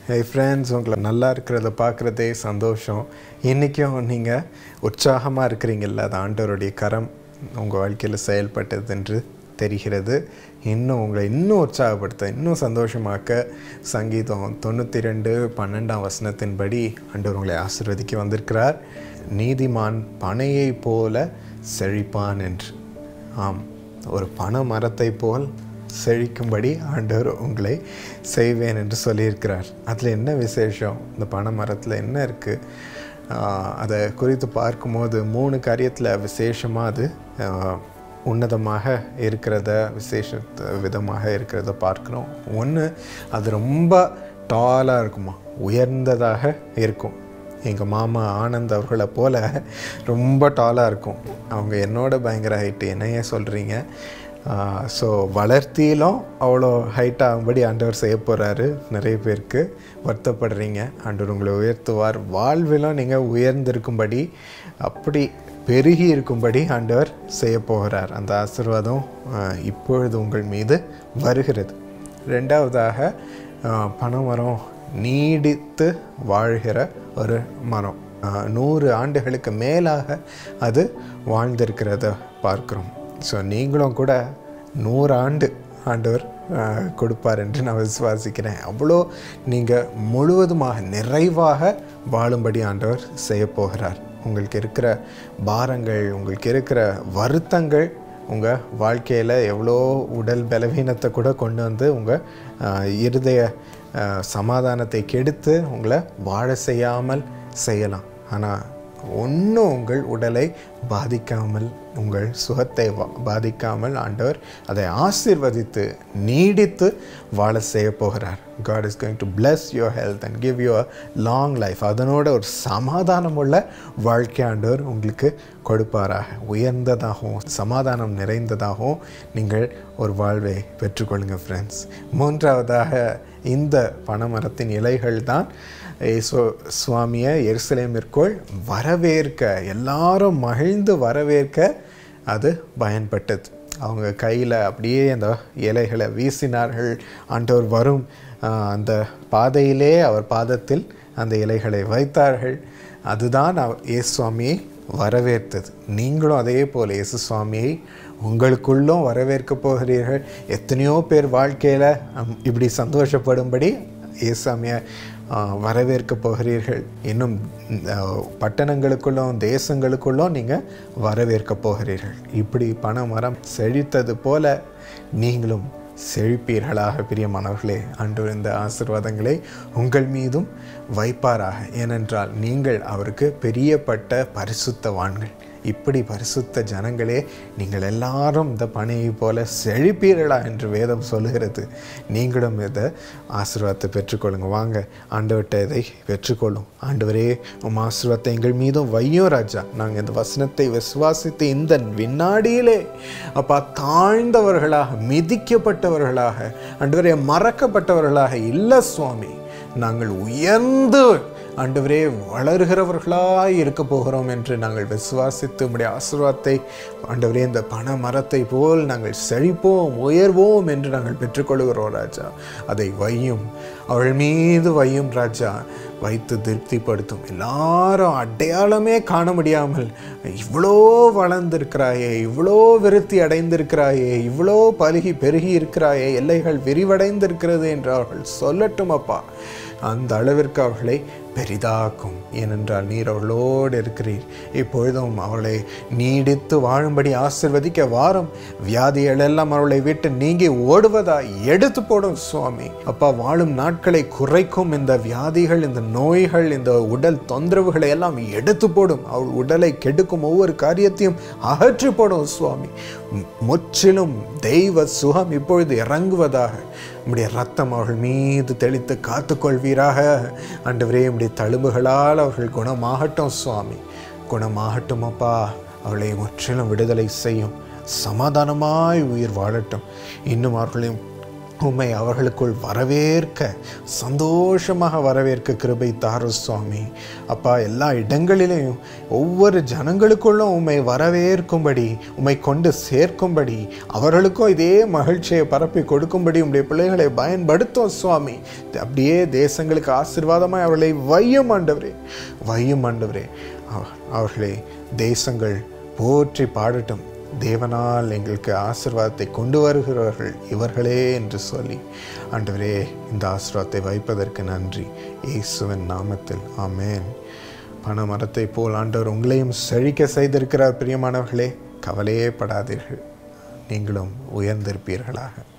hey friends உங்களை நல்லா இருக்கிறத பார்க்குறதே சந்தோஷம் இன்றைக்கும் நீங்கள் உற்சாகமாக இருக்கிறீங்கல்ல அது ஆண்டவருடைய கரம் உங்கள் வாழ்க்கையில் செயல்பட்டது என்று தெரிகிறது இன்னும் உங்களை இன்னும் உற்சாகப்படுத்த இன்னும் சந்தோஷமாக்க சங்கீதம் தொண்ணூற்றி ரெண்டு பன்னெண்டாம் வசனத்தின்படி ஆண்டவர் உங்களை ஆசிர்வதிக்க வந்திருக்கிறார் நீதிமான் பனையை போல செழிப்பான் என்று ஆம் ஒரு பனை மரத்தை போல் செழிக்கும்படி ஆண்டவர் உங்களை செய்வேன் என்று சொல்லியிருக்கிறார் அதில் என்ன விசேஷம் இந்த பனை மரத்தில் என்ன இருக்குது அதை குறித்து பார்க்கும்போது மூணு காரியத்தில் விசேஷமாக அது ஆஹ், உன்னதமாக இருக்கிறத விசேஷ விதமாக இருக்கிறத பார்க்குறோம் ஒன்று அது ரொம்ப டாலாக இருக்குமா உயர்ந்ததாக இருக்கும் எங்கள் மாமா ஆனந்த் அவர்களை போல் ரொம்ப டாலாக இருக்கும் அவங்க என்னோட பயங்கர ஹைட்டு என்னையே சொல்கிறீங்க ஸோ வளர்த்தியிலும் அவ்வளோ ஹைட் ஆகும்படி ஆண்டவர் செய்ய போகிறாரு நிறைய பேருக்கு வருத்தப்படுறீங்க ஆண்டவர் உங்களை உயர்த்துவார் வாழ்விலும் நீங்கள் உயர்ந்திருக்கும்படி அப்படி பெருகி இருக்கும்படி ஆண்டவர் செய்ய போகிறார் அந்த ஆசீர்வாதம் ஆஹ், இப்பொழுது உங்கள் மீது வருகிறது ரெண்டாவதாக ஆஹ், பனைமரம் நீடித்து வாழ்கிற ஒரு மரம் ஆஹ், நூறு ஆண்டுகளுக்கு மேலாக அது வாழ்ந்திருக்கிறத பார்க்குறோம் ஸோ நீங்களும் கூட நூறு ஆண்டு ஆண்டவர் ஆஹ், கொடுப்பார் என்று நான் விசுவாசிக்கிறேன் அவ்வளோ நீங்கள் முழுவதுமாக நிறைவாக வாழும்படி ஆண்டவர் செய்ய போகிறார் உங்களுக்கு இருக்கிற பாரங்கள் உங்களுக்கு இருக்கிற வருத்தங்கள் உங்கள் வாழ்க்கையில் எவ்வளோ உடல் பலவீனத்தை கூட கொண்டு வந்து உங்கள் இருதய ஆஹ், சமாதானத்தை கெடுத்து உங்களை வாழ செய்யாமல் செய்யலாம் ஆனால் ஒன்றும் உங்கள் உடலை பாதிக்காமல் உங்கள் சுகத்தை வா- பாதிக்காமல் ஆண்டவர் அதை ஆசீர்வதித்து நீடித்து வாழ செய்ய போகிறார் God is going to bless your health and give you a long life அதனோட ஒரு சமாதானமுள்ள வாழ்க்கை ஆண்டவர் உங்களுக்கு கொடுப்பாராக உயர்ந்ததாகவும் சமாதானம் நிறைந்ததாகவும் நீங்கள் ஒரு வாழ்வை பெற்றுக்கொள்ளுங்க ஃப்ரெண்ட்ஸ் மூன்றாவதாக இந்த பனைமரத்தின் இலைகள் தான் இயேசு சுவாமியை எருசலேமிற்குள் வரவேற்க எல்லாரும் மகிழ்ந்து வரவேற்க அது பயன்பட்டது அவங்க கையில் அப்படியே அந்த இலைகளை வீசினார்கள் ஆண்டவர் வரும் ஆஹ், அந்த பாதையிலே அவர் பாதத்தில் அந்த இலைகளை வைத்தார்கள் அதுதான் அவ- இயேசு சுவாமியை வரவேற்றது நீங்களும் அதே போல் இயேசு சுவாமியை உங்களுக்குள்ளும் வரவேற்க போகிறீர்கள் எத்தனையோ பேர் வாழ்க்கையில் இப்படி சந்தோஷப்படும்படி இயேசாமியை வரவேற்க போகிறீர்கள் இன்னும் ஆ, பட்டணங்களுக்குள்ளும் தேசங்களுக்குள்ளும் நீங்கள் வரவேற்க போகிறீர்கள் இப்படி பண மரம் செழித்தது போல நீங்களும் செழிப்பீர்களாக பிரியமானவர்களே அன்று இந்த ஆசீர்வாதங்களை உங்கள் மீதும் வைப்பாராக ஏனென்றால் நீங்கள் அவருக்கு பெரியப்பட்ட பரிசுத்தவான்கள் இப்படி பரிசுத்த ஜனங்களே நீங்கள் எல்லாரும் இந்த பணியை போல செழிப்பீர்களா என்று வேதம் சொல்லுகிறது நீங்களும் இதை ஆசீர்வாதத்தை பெற்றுக்கொள்ளுங்க வாங்க ஆண்டவர்கிட்ட இதை பெற்றுக்கொள்ளும் ஆண்டவரே உம் ஆசீர்வாதத்தை எங்கள் மீதும் வையும் ராஜா நாங்கள் இந்த வசனத்தை விசுவாசித்து இந்த வினாடியிலே அப்பா தாழ்ந்தவர்களாக மிதிக்கப்பட்டவர்களாக ஆண்டவரே மறக்கப்பட்டவர்களாக இல்லை சுவாமி நாங்கள் உயர்ந்து ஆண்டவரே வளர்கிறவர்களாய் இருக்க போகிறோம் என்று நாங்கள் விசுவாசித்து உம்முடைய ஆசீர்வாதத்தை ஆண்டவரே இந்த பண மரத்தை போல் நாங்கள் செழிப்போம் உயர்வோம் என்று நாங்கள் பெற்றுக்கொள்கிறோம் ராஜா அதை வையும் அவள் மீது வையும் ராஜா வைத்து திருப்திப்படுத்தும் எல்லாரும் அடையாளமே காண முடியாமல் இவ்வளோ வளர்ந்திருக்கிறாயே இவ்வளோ விருத்தி அடைந்திருக்கிறாயே இவ்வளோ பருகி பெருகி இருக்கிறாயே எல்லைகள் விரிவடைந்திருக்கிறது என்று அவர்கள் சொல்லட்டும் அப்பா அந்த அளவிற்கு அவர்களை பெரிதாக்கும் ஏனென்றால் நீர் அவளோடு இருக்கிறீர் இப்பொழுதும் அவளை நீடித்து வாழும்படி ஆசிர்வதிக்க வாரும் வியாதிகள் எல்லாம் அவளை விட்டு நீங்கி ஓடுவதா எடுத்து போடும் சுவாமி அப்பா வாழும் நாட்களை குறைக்கும் இந்த வியாதிகள் இந்த நோய்கள் இந்த உடல் தொந்தரவுகளை எல்லாம் எடுத்து போடும் அவள் உடலை கெடுக்கும் ஒவ்வொரு காரியத்தையும் அகற்றி போடும் சுவாமி மு- முற்றிலும் தெய்வ சுகம் இப்பொழுது இறங்குவதாக உம்முடைய ரத்தம் அவர்கள் மீது தெளித்து காத்துக்கொள்வீராக ஆண்டவரே உம்முடைய தழும்புகளால் அவர்கள் குணமாகட்டும் சுவாமி குணமாகட்டும் அப்பா அவளை முற்றிலும் விடுதலை செய்யும் சமாதானமாய் உயிர் வாழட்டும் இன்னும் அவர்களையும் உம்மை அவர்களுக்குள் வரவேற்க சந்தோஷமாக வரவேற்க கிருபை தாரு சுவாமி அப்பா எல்லா இடங்களிலேயும் ஒவ்வொரு ஜனங்களுக்குள்ளும் உம்மை வரவேற்கும்படி உம்மை கொண்டு சேர்க்கும்படி அவர்களுக்கும் இதே மகிழ்ச்சியை பரப்பி கொடுக்கும்படி உம்முடைய பிள்ளைகளை பயன்படுத்தும் சுவாமி அப்படியே தேசங்களுக்கு ஆசீர்வாதமாய் அவர்களை வையும் ஆண்டவரே வையும் ஆண்டவரே அவ- அவர்களை தேசங்கள் போற்றி பாடட்டும் தேவனால் எங்களுக்கு ஆசீர்வாதத்தை கொண்டு வருகிறவர்கள் இவர்களே என்று சொல்லி ஆண்டவரே இந்த ஆசீர்வாதத்தை வைப்பதற்கு நன்றி இயேசுவின் நாமத்தில் ஆமென் பண மரத்தை போல் ஆண்டவர் உங்களையும் செழிக்க செய்திருக்கிறார் பிரியமானவர்களே கவலையே படாதீர்கள் நீங்களும் உயர்ந்திருப்பீர்களாக